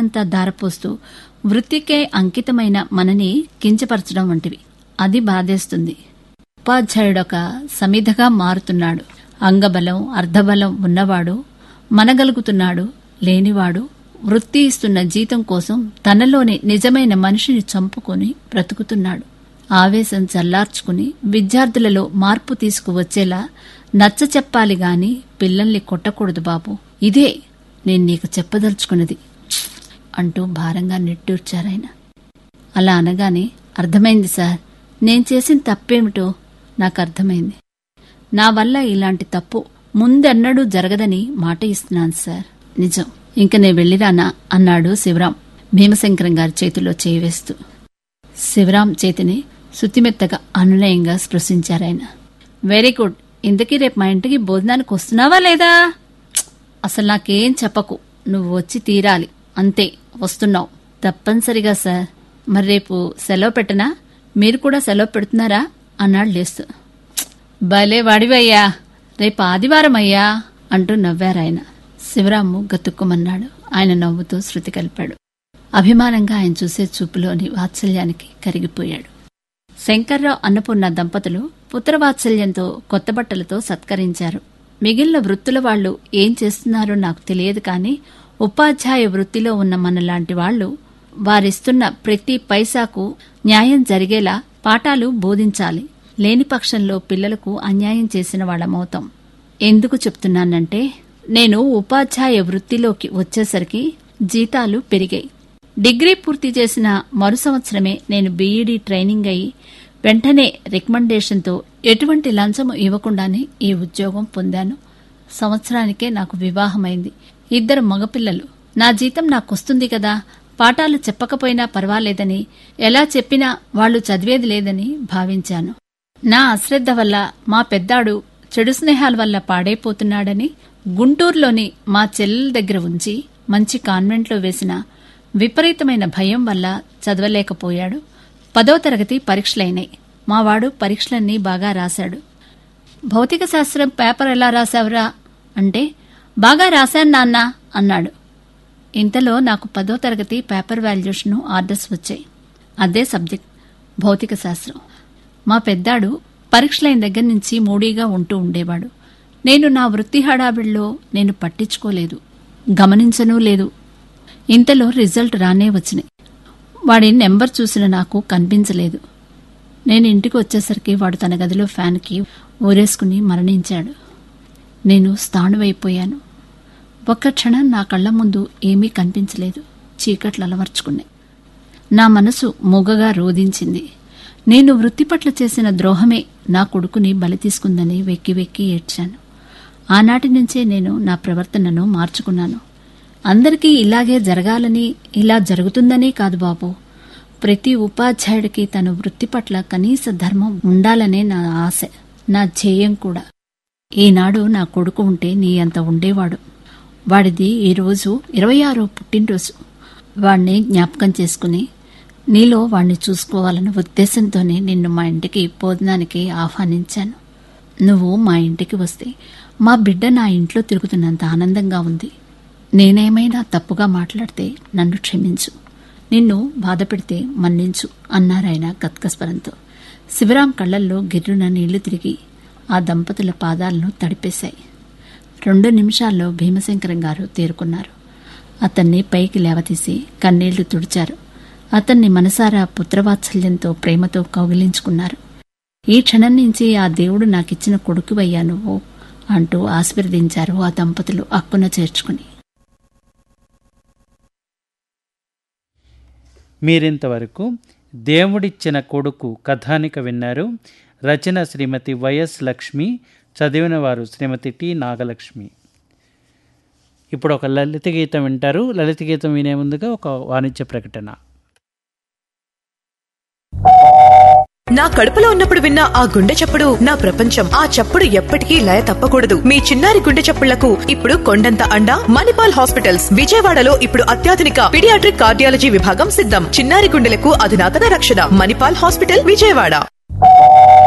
జీవితమంతా దారపోస్తూ వృత్తికే అంకితమైన మనని కించపరచడం వంటివి అది బాధేస్తుంది ఉపాధ్యాయుడొక సమిధగా మారుతున్నాడు అంగబలం అర్ధబలం ఉన్నవాడు మనగలుగుతున్నాడు లేనివాడు వృత్తి ఇస్తున్న జీతం కోసం తనలోని నిజమైన మనిషిని చంపుకొని బ్రతుకుతున్నాడు ఆవేశం చల్లార్చుకుని విద్యార్థులలో మార్పు తీసుకువచ్చేలా నచ్చ చెప్పాలి గాని పిల్లల్ని కొట్టకూడదు బాబు ఇదే నేను నీకు చెప్పదలుచుకున్నది అంటూ భారంగా నిట్టూర్చారాయన అలా అనగానే అర్థమైంది సార్ నేను చేసిన తప్పేమిటో నాకు అర్థమైంది నా వల్ల ఇలాంటి తప్పు ముందెన్నడూ జరగదని మాట ఇస్తున్నాను సార్ నిజం ఇంక నే వెళ్ళిరానా అన్నాడు శివరాం భీమశంకరం గారి చేతిలో చేయి వేస్తూ శివరాం చేతిని శుతిమెత్తగా అనునయంగా స్పృశించారాయన వెరీ గుడ్ ఇంతకీ రేపు మా ఇంటికి భోజనానికి వస్తున్నావా లేదా ప్చ్! అసలు నాకేం చెప్పకు నువ్వు వచ్చి తీరాలి అంతే వస్తున్నావు తప్పనిసరిగా సార్ మరి రేపు సెలవు పెట్టనా మీరు కూడా సెలవు పెడుతున్నారా అన్నాడు లేస్తూ "ప్చ్! భలే వాడివయ్యా రేపు ఆదివారం అయ్యా అంటూ నవ్వారాయన శివరాము గతుక్కుమన్నాడు ఆయన నవ్వుతూ శృతి కలిపాడు అభిమానంగా ఆయన చూసే చూపులోని వాత్సల్యానికి కరిగిపోయాడు శంకర్రావు అన్నపూర్ణ దంపతులు పుత్రవాత్సల్యంతో కొత్త బట్టలతో సత్కరించారు మిగిలిన వృత్తుల వాళ్ళు ఏం చేస్తున్నారో నాకు తెలియదు కానీ ఉపాధ్యాయ వృత్తిలో ఉన్న మనలాంటి వాళ్ళు వారిస్తున్న ప్రతి పైసాకు న్యాయం జరిగేలా పాఠాలు బోధించాలి లేని పక్షంలో పిల్లలకు అన్యాయం చేసిన వాళ్ళమవుతాం ఎందుకు చెప్తున్నానంటే నేను ఉపాధ్యాయ వృత్తిలోకి వచ్చేసరికి జీతాలు పెరిగాయి డిగ్రీ పూర్తి చేసిన మరు సంవత్సరమే నేను బీఈడీ ట్రైనింగ్ అయి వెంటనే రికమెండేషన్తో ఎటువంటి లంచము ఇవ్వకుండానే ఈ ఉద్యోగం పొందాను సంవత్సరానికే నాకు వివాహమైంది ఇద్దరు మగపిల్లలు నా జీతం నాకొస్తుంది కదా పాఠాలు చెప్పకపోయినా పర్వాలేదని ఎలా చెప్పినా వాళ్ళు చదివేది లేదని భావించాను నా అశ్రద్ధ వల్ల మా పెద్దాడు చెడు స్నేహాల వల్ల పాడైపోతున్నాడని గుంటూరులోని మా చెల్లెల దగ్గర ఉంచి మంచి కాన్వెంట్లో వేసిన విపరీతమైన భయం వల్ల చదవలేకపోయాడు పదో తరగతి పరీక్షలైనాయి మావాడు పరీక్షలన్నీ బాగా రాశాడు భౌతిక శాస్త్రం పేపర్ ఎలా రాశావురా అంటే బాగా రాశాను నాన్న అన్నాడు ఇంతలో నాకు పదో తరగతి పేపర్ వాల్యుయేషన్ ఆర్డర్స్ వచ్చాయి అదే సబ్జెక్ట్ భౌతిక శాస్త్రం మా పెద్దాడు పరీక్షలైన దగ్గర నుంచి మూడీగా ఉంటూ ఉండేవాడు నేను నా వృత్తి హడావిడిలో నేను పట్టించుకోలేదు గమనించనూ లేదు ఇంతలో రిజల్ట్ రానే వచ్చినాయి వాడి నెంబర్ చూసిన నాకు కనిపించలేదు నేను ఇంటికి వచ్చేసరికి వాడు తన గదిలో ఫ్యాన్కి ఊరేసుకుని మరణించాడు నేను స్థాణువైపోయాను ఒక్క క్షణం నా కళ్ళ ముందు ఏమీ కనిపించలేదు చీకట్లు అలవర్చుకున్నాయి నా మనసు మూగగా రోధించింది నేను వృత్తి పట్ల చేసిన ద్రోహమే నా కొడుకుని బలి తీసుకుందని వెక్కి వెక్కి ఏడ్చాను ఆనాటి నుంచే నేను నా ప్రవర్తనను మార్చుకున్నాను అందరికీ ఇలాగే జరగాలని ఇలా జరుగుతుందని కాదు బాబు ప్రతి ఉపాధ్యాయుడికి తన వృత్తి పట్ల కనీస ధర్మం ఉండాలనే నా ఆశ నా ధ్యేయం కూడా ఈనాడు నా కొడుకు ఉంటే నీ అంత ఉండేవాడు వాడిది ఈరోజు ఇరవై ఆరో పుట్టినరోజు వాణ్ణి జ్ఞాపకం చేసుకుని నీలో వాణ్ణి చూసుకోవాలన్న ఉద్దేశంతోనే నిన్ను మా ఇంటికి భోజనానికి ఆహ్వానించాను నువ్వు మా ఇంటికి వస్తే మా బిడ్డ నా ఇంట్లో తిరుగుతున్నంత ఆనందంగా ఉంది నేనేమైనా తప్పుగా మాట్లాడితే నన్ను క్షమించు నిన్ను బాధ పెడితే మన్నించు అన్నారాయన గత్కస్వరంతో శివరాం కళ్ళల్లో గిర్రున నీళ్లు తిరిగి ఆ దంపతుల పాదాలను తడిపేశాయి రెండు నిమిషాల్లో భీమశంకరం గారు తేరుకున్నారు అతన్ని పైకి లేవతీసి కన్నీళ్లు తుడిచారు అతన్ని మనసారా పుత్రవాత్సల్యంతో ప్రేమతో కౌగిలించుకున్నారు ఈ క్షణం నుంచి ఆ దేవుడు నాకిచ్చిన కొడుకువయ్యా నువ్వు అంటూ ఆశీర్వదించారు ఆ దంపతులు అక్కున చేర్చుకుని మీరింతవరకు దేవుడిచ్చిన కొడుకు కథానిక విన్నారు రచన శ్రీమతి వైఎస్ లక్ష్మి చదివిన వారు శ్రీమతి టి నాగలక్ష్మి ఇప్పుడు ఒక లలిత గీతం వింటారు లలిత గీతం వినే ముందుగా ఒక వాణిజ్య ప్రకటన నా కడుపులో ఉన్నప్పుడు విన్న ఆ గుండె చప్పుడు నా ప్రపంచం ఆ చప్పుడు ఎప్పటికీ లయ తప్పకూడదు మీ చిన్నారి గుండె చప్పుళ్లకు ఇప్పుడు కొండంత అండ మణిపాల్ హాస్పిటల్స్ విజయవాడలో ఇప్పుడు అత్యాధునిక పిడియాట్రిక్ కార్డియాలజీ విభాగం సిద్ధం చిన్నారి గుండెలకు అధునాతన రక్షణ మణిపాల్ హాస్పిటల్ విజయవాడ